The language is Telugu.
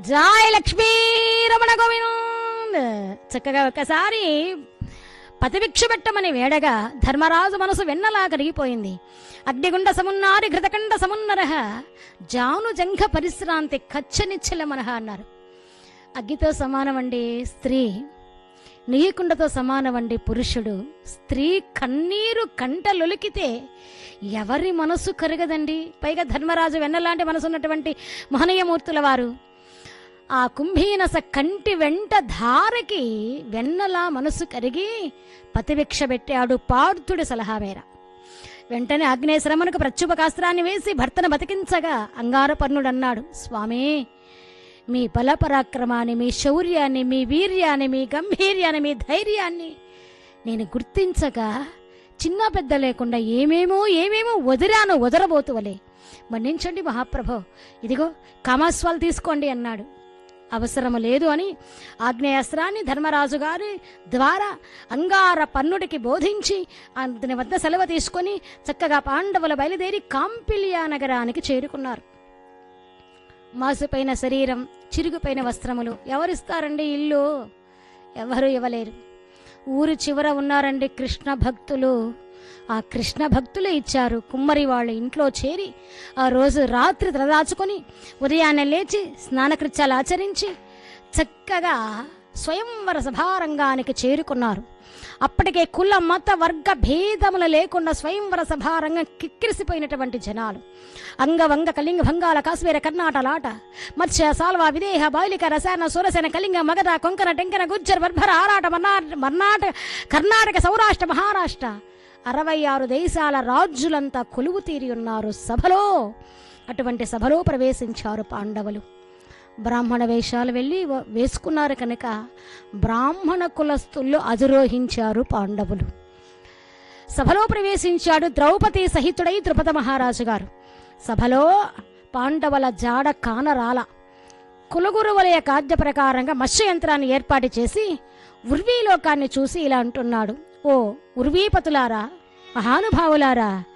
జాయ్ లక్ష్మీ రమణ గోవింద్ చక్కగా ఒకసారి పతిభిక్ష పెట్టమని వేడగా ధర్మరాజు మనసు వెన్నలా కరిగిపోయింది అగ్నిగుండ సమున్నారి ఘృతకండ సమున్నరహ జాను జంఘ పరిశ్రాంతి కచ్చనిచ్చల మనహ అన్నారు అగ్నితో సమానమండి స్త్రీ నీకుండతో సమానమండి పురుషుడు స్త్రీ కన్నీరు కంటలొలికితే ఎవరి మనసు కరగదండి పైగా ధర్మరాజు వెన్నలాంటి మనసు ఉన్నటువంటి మహనీయమూర్తుల వారు ఆ కుంభీనస కంటి వెంట ధారకి వెన్నలా మనసు కరిగి పతిభిక్ష పెట్టాడు పార్థుడి సలహా మేర వెంటనే ఆగ్నేయశ్రమణకు ప్రత్యుపకాస్త్రాన్ని వేసి భర్తను బతికించగా అంగారపర్ణుడన్నాడు స్వామి మీ బలపరాక్రమాన్ని మీ శౌర్యాన్ని మీ వీర్యాన్ని మీ గంభీర్యాన్ని మీ ధైర్యాన్ని నేను గుర్తించగా చిన్న పెద్ద లేకుండా ఏమేమో ఏమేమో వదిరాను వదరబోతువలే మన్నించండి మహాప్రభో ఇదిగో కామాస్వాలు తీసుకోండి అన్నాడు అవసరము లేదు అని ఆగ్నేయాస్త్రాన్ని ధర్మరాజు గారి ద్వారా అంగార పన్నుడికి బోధించి అతని వద్ద సెలవు తీసుకొని చక్కగా పాండవులు బయలుదేరి కాంపిలియా నగరానికి చేరుకున్నారు మాసిపోయిన శరీరం చిరుగుపోయిన వస్త్రములు ఎవరిస్తారండి ఇల్లు ఎవరు ఇవ్వలేరు ఊరు చివర ఉన్నారండి కృష్ణ భక్తులు ఆ కృష్ణ భక్తులు ఇచ్చారు కుమ్మరి వాళ్ళ ఇంట్లో చేరి ఆ రోజు రాత్రి తలదాచుకొని ఉదయాన్నే లేచి స్నానకృత్యాలు ఆచరించి చక్కగా స్వయంవర సభారంగానికి చేరుకున్నారు అప్పటికే కుల మత వర్గ భేదములు లేకుండా స్వయంవర సభారంగం కిక్కిరిసిపోయినటువంటి జనాలు అంగవంగ కళింగ భంగాల కాశ్మీర కర్ణాటలాట మత్స్య సాల్వ విదేహ బాలిక రసాయన సురసేన కళింగ మగధ కొంకణ టెంకన గుజ్జర్ బర్భర ఆరాట మర్నా- మర్నాటక కర్ణాటక సౌరాష్ట్ర మహారాష్ట్ర అరవై ఆరు దేశాల రాజులంతా కొలువు తీరి ఉన్నారు సభలో అటువంటి సభలో ప్రవేశించారు పాండవులు బ్రాహ్మణ వేషాలు వెళ్ళి వ- వేసుకున్నారు కనుక బ్రాహ్మణ కులస్తుల్లో అధిరోహించారు పాండవులు సభలో ప్రవేశించాడు ద్రౌపది సహితుడై ద్రుపద మహారాజు గారు సభలో పాండవుల జాడ కానరాల కులగురువుల కాద్య ప్రకారంగా మత్స్య యంత్రాన్ని ఏర్పాటు చేసి ఉర్వీలోకాన్ని చూసి ఇలా అంటున్నాడు ఓ ఉర్వీపతులారా మహానుభావులారా